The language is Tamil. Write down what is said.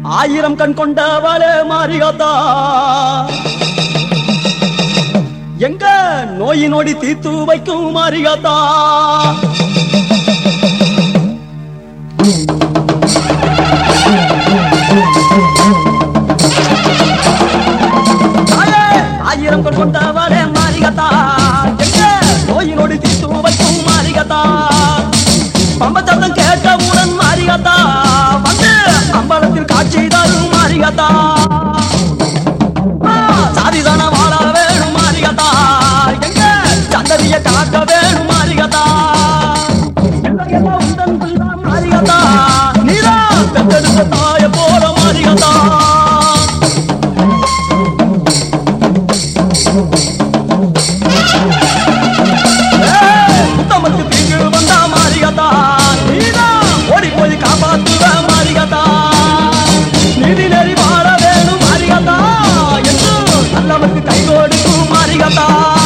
ஆயிரம் கண் கொண்டவளே மாரியாத்தா எங்க நோய் நொடி தீர்த்து வைக்கும் மாரியாத்தா தாயே, ஆயிரம் கண் கொண்டவளே மாரியாத்தா எங்க நோய் நொடி தீர்த்து வைக்கும் மாரியாத்தா பம்பச்சத்தம் கேட்டவுடன் மாரியாத்தா வந்து அம்பலத்தில் காட்சி தரும் மாரியாத்தா சாதிதான வாழ வேணும் மாரியாத்தா எங்க சந்ததிய காக்க வேணும் மாரியாத்தா எல்லாம் உந்தன் பிள்ளை மாரியாத்தா நீதான் பெத்தெடுத்த தாய போல மாரியாத்தா முத்தமத்து தீங்கு வந்தா மாரியாத்தா நீதான் ஓடி போய் காப்பாத்துவ மாரியாத்தா நீதி நெறி வாழ வேணும் மாரியாத்தா என்று நல்லவனுக்கு கை கொடுக்கும் மாரியாத்தா